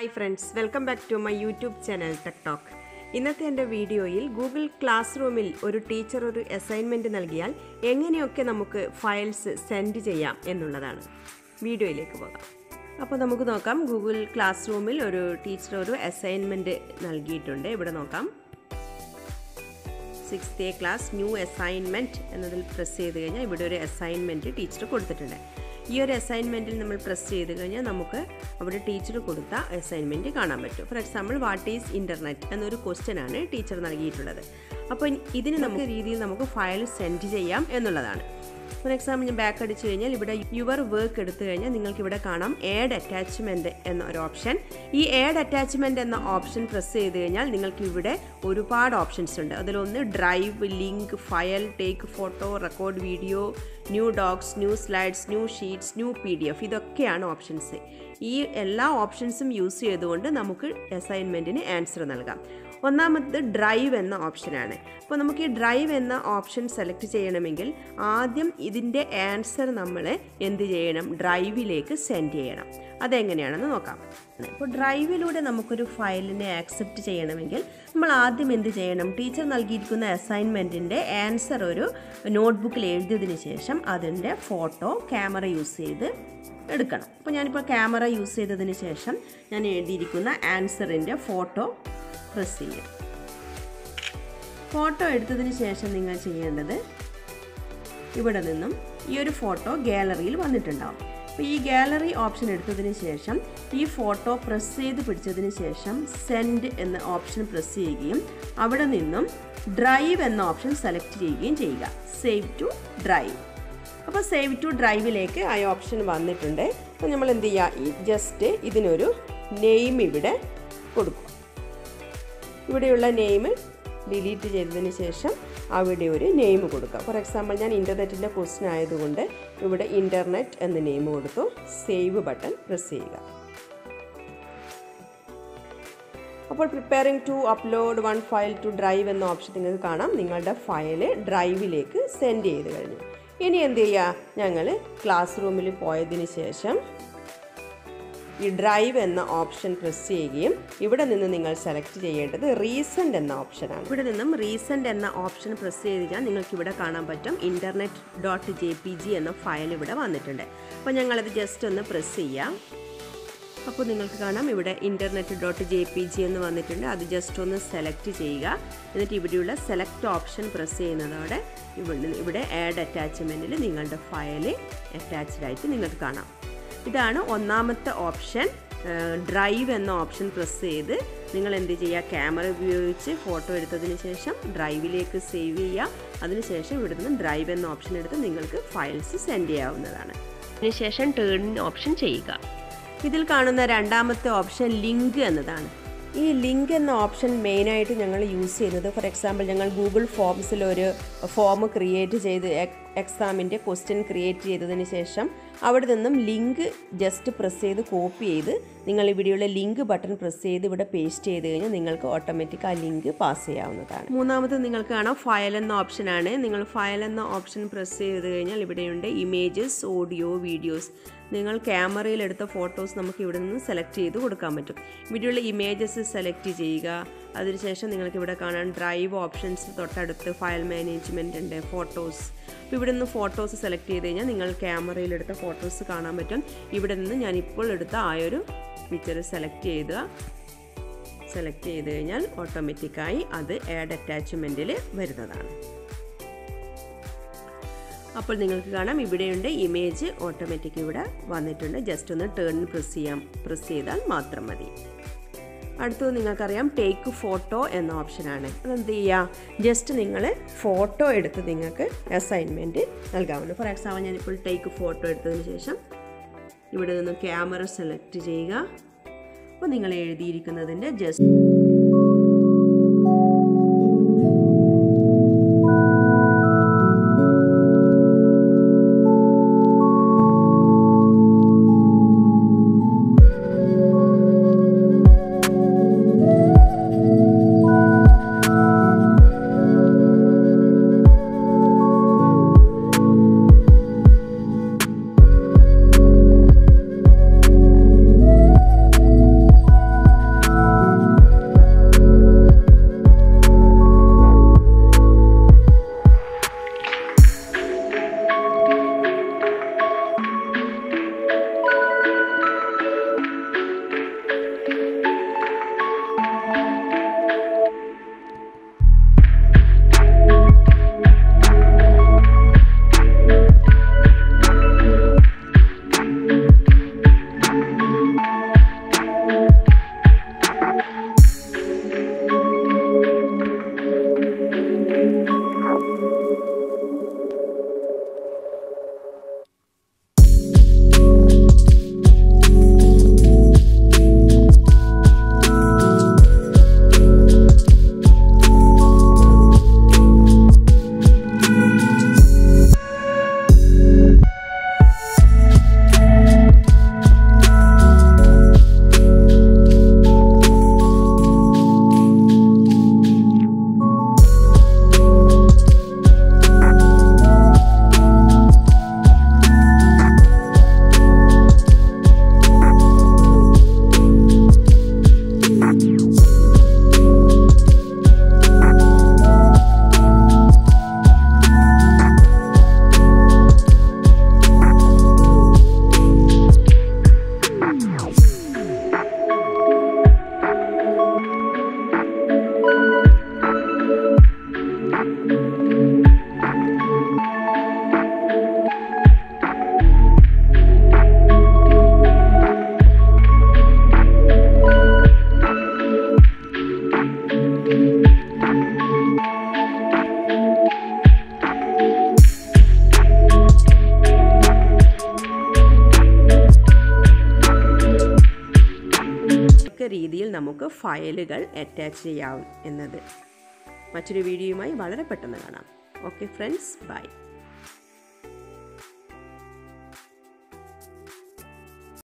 hi friends welcome back to my YouTube channel tech talk ഇന്നത്തെ എൻ്റെ വീഡിയോയിൽ Google class റൂമിൽ ഒരു ടീച്ചർ ഒരു അസൈൻമെൻറ്റ് നൽകിയാൽ എങ്ങനെയൊക്കെ നമുക്ക് ഫയൽസ് സെൻഡ് ചെയ്യാം എന്നുള്ളതാണ് വീഡിയോയിലേക്ക് പോകാം അപ്പോൾ നമുക്ക് നോക്കാം ഗൂഗിൾ ക്ലാസ് റൂമിൽ ഒരു ടീച്ചർ ഒരു അസൈൻമെൻറ്റ് നൽകിയിട്ടുണ്ട് ഇവിടെ നോക്കാം sixth A class new assignment എന്നതിൽ പ്രസ് ചെയ്ത് കഴിഞ്ഞാൽ ഇവിടെ ഒരു അസൈൻമെൻറ്റ് ടീച്ചർ കൊടുത്തിട്ടുണ്ട് ഈ ഒരു അസൈൻമെൻറ്റിൽ നമ്മൾ പ്രസ് ചെയ്ത് കഴിഞ്ഞാൽ നമുക്ക് അവിടെ ടീച്ചർ കൊടുത്ത അസൈൻമെൻറ്റ് കാണാൻ പറ്റും for example what is internet എന്നൊരു ക്വസ്റ്റ്യൻ ആണ് ടീച്ചർ നൽകിയിട്ടുള്ളത് അപ്പോൾ ഇതിന് നമുക്ക് രീതിയിൽ നമുക്ക് ഫയൽ സെൻഡ് ചെയ്യാം എന്നുള്ളതാണ് ഫോർ എക്സാമ്പിൾ ഞാൻ ബാക്ക് അടിച്ചു കഴിഞ്ഞാൽ ഇവിടെ യുവർ വർക്ക് എടുത്തു കഴിഞ്ഞാൽ നിങ്ങൾക്ക് ഇവിടെ കാണാം ഏഡ് അറ്റാച്ച്മെൻറ്റ് എന്ന ഒരു ഓപ്ഷൻ ഈ ഏഡ് അറ്റാച്ച്മെൻറ്റ് എന്ന ഓപ്ഷൻ പ്രസ് ചെയ്ത് കഴിഞ്ഞാൽ നിങ്ങൾക്ക് ഇവിടെ ഒരുപാട് ഓപ്ഷൻസ് ഉണ്ട് അതിലൊന്ന് drive link file take photo record video new docs new slides new sheets new P D F ഇതൊക്കെയാണ് ഓപ്ഷൻസ് ഈ എല്ലാ ഓപ്ഷൻസും യൂസ് ചെയ്തുകൊണ്ട് നമുക്ക് അസൈൻമെൻറ്റിന് ആൻസർ നൽകാം ഒന്നാമത് ഡ്രൈവ് എന്ന ഓപ്ഷനാണ് അപ്പോൾ നമുക്ക് ഈ ഡ്രൈവ് എന്ന ഓപ്ഷൻ സെലക്ട് ചെയ്യണമെങ്കിൽ ആദ്യം ഇതിൻ്റെ ആൻസർ നമ്മൾ എന്ത് ചെയ്യണം ഡ്രൈവിലേക്ക് സെൻഡ് ചെയ്യണം അതെങ്ങനെയാണെന്ന് നോക്കാം ഇപ്പോൾ ഡ്രൈവിലൂടെ നമുക്കൊരു ഫയലിനെ ആക്സെപ്റ്റ് ചെയ്യണമെങ്കിൽ നമ്മൾ ആദ്യം എന്ത് ചെയ്യണം ടീച്ചർ നൽകിയിരിക്കുന്ന അസൈൻമെൻറ്റിൻ്റെ ആൻസർ ഒരു നോട്ട്ബുക്കിൽ എഴുതിയതിന് ശേഷം അതിൻ്റെ ഫോട്ടോ ക്യാമറ യൂസ് ചെയ്ത് എടുക്കണം അപ്പോൾ ഞാനിപ്പോൾ ക്യാമറ യൂസ് ചെയ്തതിന് ശേഷം ഞാൻ എഴുതിയിരിക്കുന്ന ആൻസറിൻ്റെ ഫോട്ടോ പ്രസ് ചെയ്യാം ഫോട്ടോ എടുത്തതിന് ശേഷം നിങ്ങൾ ചെയ്യേണ്ടത് ഇവിടെ നിന്നും ഈ ഒരു ഫോട്ടോ ഗാലറിയിൽ വന്നിട്ടുണ്ടാവും അപ്പോൾ ഈ ഗാലറി ഓപ്ഷൻ എടുത്തതിന് ശേഷം ഈ ഫോട്ടോ പ്രസ് ചെയ്ത് പിടിച്ചതിന് ശേഷം സെൻഡ് എന്ന ഓപ്ഷൻ പ്രസ് ചെയ്യുകയും അവിടെ നിന്നും ഡ്രൈവ് എന്ന ഓപ്ഷൻ സെലക്ട് ചെയ്യുകയും ചെയ്യുക സേവ് ടു ഡ്രൈവ് അപ്പോൾ സേവ് ടു ഡ്രൈവിലേക്ക് ആ ഓപ്ഷൻ വന്നിട്ടുണ്ട് അപ്പോൾ നമ്മൾ എന്ത് ചെയ്യുക ജസ്റ്റ് ഇതിനൊരു നെയിം ഇവിടെ കൊടുക്കും ഇവിടെയുള്ള നെയിം ഡിലീറ്റ് ചെയ്തതിന് ശേഷം അവിടെ ഒരു നെയിം കൊടുക്കുക ഫോർ എക്സാമ്പിൾ ഞാൻ ഇൻ്റർനെറ്റിൻ്റെ ക്വസ്റ്റ്യൻ ആയതുകൊണ്ട് ഇവിടെ ഇൻ്റർനെറ്റ് എന്ന നെയിം കൊടുത്തു സേവ് ബട്ടൺ പ്രസ് ചെയ്യുക അപ്പോൾ preparing to upload one file to drive എന്ന ഓപ്ഷൻ നിങ്ങൾക്ക് കാണാം നിങ്ങളുടെ ഫയല് ഡ്രൈവിലേക്ക് സെൻഡ് ചെയ്ത് കഴിഞ്ഞു ഇനി എന്ത് ചെയ്യുക ഞങ്ങൾ ക്ലാസ് റൂമിൽ പോയതിന് ശേഷം ഈ ഡ്രൈവ് എന്ന ഓപ്ഷൻ പ്രസ് ചെയ്യുകയും ഇവിടെ നിന്ന് നിങ്ങൾ സെലക്ട് ചെയ്യേണ്ടത് റീസെൻ്റ് എന്ന ഓപ്ഷനാണ് ഇവിടെ നിന്നും റീസെൻ്റ് എന്ന ഓപ്ഷൻ പ്രസ് ചെയ്ത് കഴിഞ്ഞാൽ നിങ്ങൾക്ക് ഇവിടെ കാണാൻ പറ്റും internet dot J P G എന്ന ഫയൽ ഇവിടെ വന്നിട്ടുണ്ട് അപ്പോൾ ഞങ്ങളത് ജസ്റ്റ് ഒന്ന് പ്രസ് ചെയ്യാം അപ്പോൾ നിങ്ങൾക്ക് കാണാം ഇവിടെ internet dot J P G എന്ന് വന്നിട്ടുണ്ട് അത് ജസ്റ്റ് ഒന്ന് സെലക്ട് ചെയ്യുക എന്നിട്ട് ഇവിടെയുള്ള സെലക്ട് ഓപ്ഷൻ പ്രസ് ചെയ്യുന്നതോടെ ഇവിടെ ഇവിടെ ആഡ് അറ്റാച്ച്മെൻറ്റിൽ നിങ്ങളുടെ ഫയൽ അറ്റാച്ച്ഡ് ആയിട്ട് നിങ്ങൾക്ക് കാണാം ഇതാണ് ഒന്നാമത്തെ ഓപ്ഷൻ ഡ്രൈവ് എന്ന ഓപ്ഷൻ പ്രസ് ചെയ്ത് നിങ്ങൾ എന്ത് ചെയ്യുക ക്യാമറ ഉപയോഗിച്ച് ഫോട്ടോ എടുത്തതിന് ശേഷം ഡ്രൈവിലേക്ക് സേവ് ചെയ്യുക അതിനുശേഷം ഇവിടെ നിന്ന് ഡ്രൈവ് എന്ന ഓപ്ഷൻ എടുത്ത് നിങ്ങൾക്ക് ഫയൽസ് സെൻഡ് ചെയ്യാവുന്നതാണ് അതിനുശേഷം ടേൺ ഓപ്ഷൻ ചെയ്യുക ഇതിൽ കാണുന്ന രണ്ടാമത്തെ ഓപ്ഷൻ ലിങ്ക് എന്നതാണ് ഈ ലിങ്ക് എന്ന ഓപ്ഷൻ മെയിനായിട്ട് ഞങ്ങൾ യൂസ് ചെയ്യുന്നത് ഫോർ എക്സാമ്പിൾ ഞങ്ങൾ ഗൂഗിൾ ഫോംസിൽ ഒരു ഫോം ക്രിയേറ്റ് ചെയ്ത് എക്സാമിൻ്റെ ക്വസ്റ്റ്യൻ ക്രിയേറ്റ് ചെയ്തതിന് ശേഷം അവിടെ നിന്നും ലിങ്ക് ജസ്റ്റ് പ്രസ് ചെയ്ത് കോപ്പി ചെയ്ത് നിങ്ങൾ ഇവിടെയുള്ള ലിങ്ക് ബട്ടൺ പ്രസ് ചെയ്ത് ഇവിടെ പേസ്റ്റ് ചെയ്ത് കഴിഞ്ഞാൽ നിങ്ങൾക്ക് ഓട്ടോമാറ്റിക് ആ ലിങ്ക് പാസ് ചെയ്യാവുന്നതാണ് മൂന്നാമത് നിങ്ങൾക്ക് കാണാം ഫയൽ എന്ന ഓപ്ഷനാണ് നിങ്ങൾ ഫയൽ എന്ന ഓപ്ഷൻ പ്രസ് ചെയ്ത് കഴിഞ്ഞാൽ ഇവിടെയുണ്ട് ഇമേജസ് ഓഡിയോ വീഡിയോസ് നിങ്ങൾ ക്യാമറയിൽ എടുത്ത ഫോട്ടോസ് നമുക്ക് ഇവിടെ നിന്ന് സെലക്ട് ചെയ്ത് കൊടുക്കാൻ പറ്റും ഇവിടെയുള്ള ഇമേജസ് സെലക്ട് ചെയ്യുക അതിനുശേഷം നിങ്ങൾക്ക് ഇവിടെ കാണാൻ ഡ്രൈവ് ഓപ്ഷൻസ് തൊട്ടടുത്ത് ഫയൽ മാനേജ്മെൻറ്റ് ഉണ്ട് ഫോട്ടോസ് അപ്പോൾ ഇവിടെ നിന്ന് ഫോട്ടോസ് സെലക്ട് ചെയ്ത് കഴിഞ്ഞാൽ നിങ്ങൾ ക്യാമറയിൽ എടുത്ത ഫോട്ടോസ് കാണാൻ പറ്റും ഇവിടെ നിന്ന് ഞാൻ ഇപ്പോൾ എടുത്ത ആ ഒരു പിക്ചർ സെലക്ട് ചെയ്ത് സെലക്ട് ചെയ്ത് കഴിഞ്ഞാൽ ഓട്ടോമാറ്റിക്കായി അത് ആഡ് അറ്റാച്ച്മെൻറ്റിൽ വരുന്നതാണ് അപ്പോൾ നിങ്ങൾക്ക് കാണാം ഇവിടെയുണ്ട് ഇമേജ് ഓട്ടോമാറ്റിക് ഇവിടെ വന്നിട്ടുണ്ട് ജസ്റ്റ് ഒന്ന് ടേൺ പ്രസ് ചെയ്യാം പ്രസ് ചെയ്താൽ മാത്രം മതി അടുത്തത് നിങ്ങൾക്കറിയാം ടേക്ക് ഫോട്ടോ എന്ന ഓപ്ഷനാണ് അതെന്ത് ചെയ്യുക ജസ്റ്റ് നിങ്ങൾ ഫോട്ടോ എടുത്ത് നിങ്ങൾക്ക് അസൈൻമെൻറ്റ് നൽകാവുന്നു ഫോർ എക്സാമ്പിൾ ഞാനിപ്പോൾ ടേക്ക് ഫോട്ടോ എടുത്തതിന് ശേഷം ഇവിടെ നിന്ന് ക്യാമറ സെലക്ട് ചെയ്യുക അപ്പോൾ നിങ്ങൾ എഴുതിയിരിക്കുന്നതിൻ്റെ ജസ്റ്റ് ഏതൊക്കെ രീതിയിൽ നമുക്ക് ഫയലുകൾ അറ്റാച്ച് ചെയ്യാം എന്നത് മറ്റൊരു വീഡിയോയുമായി വളരെ പെട്ടെന്ന് കാണാം ഓക്കെ ഫ്രണ്ട്സ് ബൈ